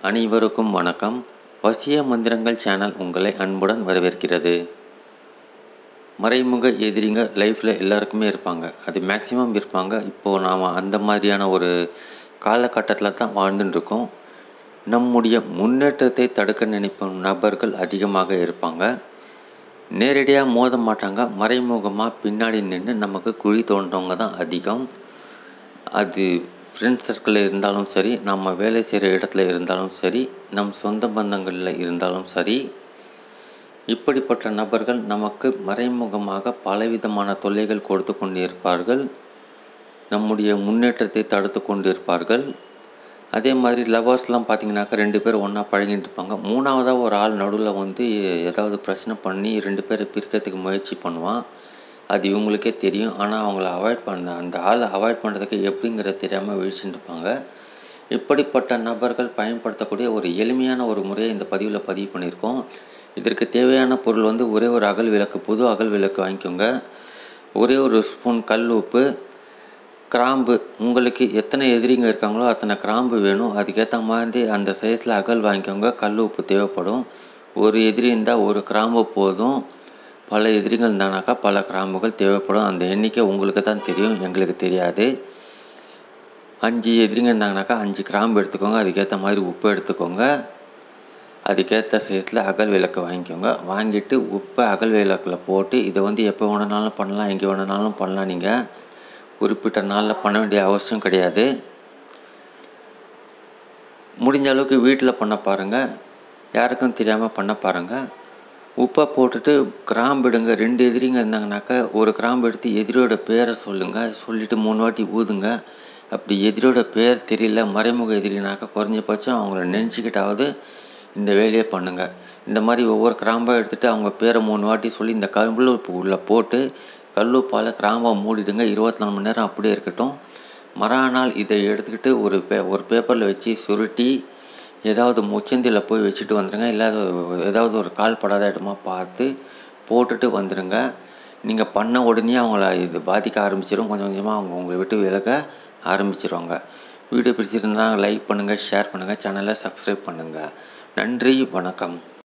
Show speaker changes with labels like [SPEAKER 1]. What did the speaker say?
[SPEAKER 1] அனைவருக்கும் வணக்கம் வசிய மந்திரங்கள் சேனல் உங்களை அன்புடன் வரவேற்கிறது மறைமுக எதிரிங்க லைஃப்பில் எல்லாருக்குமே இருப்பாங்க அது மேக்ஸிமம் இருப்பாங்க இப்போது நாம் அந்த மாதிரியான ஒரு காலகட்டத்தில் தான் வாழ்ந்துட்டு இருக்கோம் நம்முடைய முன்னேற்றத்தை தடுக்க நினைக்கும் நபர்கள் அதிகமாக இருப்பாங்க நேரடியாக மோத மாட்டாங்க மறைமுகமாக பின்னாடி நின்று நமக்கு குழி தோன்றவங்க தான் அதிகம் அது ஃப்ரெண்ட்ஸ் சர்க்கிளில் இருந்தாலும் சரி நம்ம வேலை செய்கிற இடத்துல இருந்தாலும் சரி நம் சொந்த பந்தங்களில் இருந்தாலும் சரி இப்படிப்பட்ட நபர்கள் நமக்கு மறைமுகமாக பலவிதமான தொல்லைகள் கொடுத்து கொண்டிருப்பார்கள் நம்முடைய முன்னேற்றத்தை தடுத்து கொண்டிருப்பார்கள் அதே மாதிரி லவர்ஸ்லாம் பார்த்தீங்கன்னாக்கா ரெண்டு பேரும் ஒன்றா பழகிட்டு இருப்பாங்க மூணாவதாக ஒரு ஆள் நடுவில் வந்து ஏதாவது பிரச்சனை பண்ணி ரெண்டு பேரை பிரிக்கிறதுக்கு முயற்சி பண்ணுவான் அது இவங்களுக்கே தெரியும் ஆனால் அவங்கள அவாய்ட் பண்ண அந்த ஆளை அவாய்ட் பண்ணுறதுக்கு எப்படிங்கிறது தெரியாமல் விழிச்சுட்டு இருப்பாங்க இப்படிப்பட்ட நபர்கள் பயன்படுத்தக்கூடிய ஒரு எளிமையான ஒரு முறையை இந்த பதிவில் பதிவு பண்ணியிருக்கோம் இதற்கு தேவையான பொருள் வந்து ஒரே ஒரு அகல் விளக்கு புது அகல் விளக்கு வாங்கிக்கோங்க ஒரே ஒரு ஸ்பூன் கல் உப்பு கிராம்பு உங்களுக்கு எத்தனை எதிரிங்க இருக்காங்களோ அத்தனை கிராம்பு வேணும் அதுக்கேற்ற மாதிரி அந்த சைஸில் அகல் வாங்கிக்கோங்க கல் உப்பு தேவைப்படும் ஒரு எதிரி இருந்தால் ஒரு கிராம்பு போதும் பல எதிரிகள் இருந்தானாக்கா பல கிராம்புகள் தேவைப்படும் அந்த எண்ணிக்கை உங்களுக்கு தான் தெரியும் எங்களுக்கு தெரியாது அஞ்சு எதிரிங்க இருந்தாங்கனாக்கா அஞ்சு கிராம்பு எடுத்துக்கோங்க அதுக்கேற்ற மாதிரி உப்பு எடுத்துக்கோங்க அதுக்கேற்ற சைஸில் அகல் விளக்கு வாங்கிக்கோங்க வாங்கிட்டு உப்பை அகல் விளக்கில் போட்டு இதை வந்து எப்போ வேணுனாலும் பண்ணலாம் எங்கே வேணுனாலும் பண்ணலாம் நீங்கள் குறிப்பிட்ட நாளில் பண்ண வேண்டிய அவசியம் கிடையாது முடிஞ்ச அளவுக்கு வீட்டில் பண்ண பாருங்கள் யாருக்கும் தெரியாமல் பண்ண பாருங்கள் உப்பை போட்டுட்டு கிராம்பு எடுங்க ரெண்டு எதிரிங்க இருந்தாங்கனாக்கா ஒரு கிராம்பு எடுத்து எதிரியோட பேரை சொல்லுங்கள் சொல்லிவிட்டு மூணு வாட்டி ஊதுங்க அப்படி எதிரியோட பேர் தெரியல மறைமுக எதிரினாக்கா குறைஞ்சபட்சம் அவங்கள நினச்சிக்கிட்டாவது இந்த வேலையை பண்ணுங்கள் இந்த மாதிரி ஒவ்வொரு கிராம்பாக எடுத்துகிட்டு அவங்க பேரை மூணு வாட்டி சொல்லி இந்த கல் உப்பு உள்ளே போட்டு கல்லுப்பால் கிராம்பை மூடிடுங்க இருபத்தி நாலு மணி நேரம் அப்படியே இருக்கட்டும் மறுநாள் இதை எடுத்துக்கிட்டு ஒரு பே ஒரு பேப்பரில் வச்சு சுருட்டி ஏதாவது முச்சந்தியில் போய் வச்சுட்டு வந்துடுங்க இல்லை ஏதாவது ஒரு கால் படாத இடமா பார்த்து போட்டுட்டு வந்துடுங்க நீங்கள் பண்ண உடனே அவங்கள இது பாதிக்க ஆரம்பிச்சிடும் கொஞ்சம் கொஞ்சமாக அவங்க உங்களை விட்டு விலக ஆரம்பிச்சிருவாங்க வீடியோ பிடிச்சிருந்தால் லைக் பண்ணுங்கள் ஷேர் பண்ணுங்கள் சேனலை சப்ஸ்கிரைப் பண்ணுங்கள் நன்றி வணக்கம்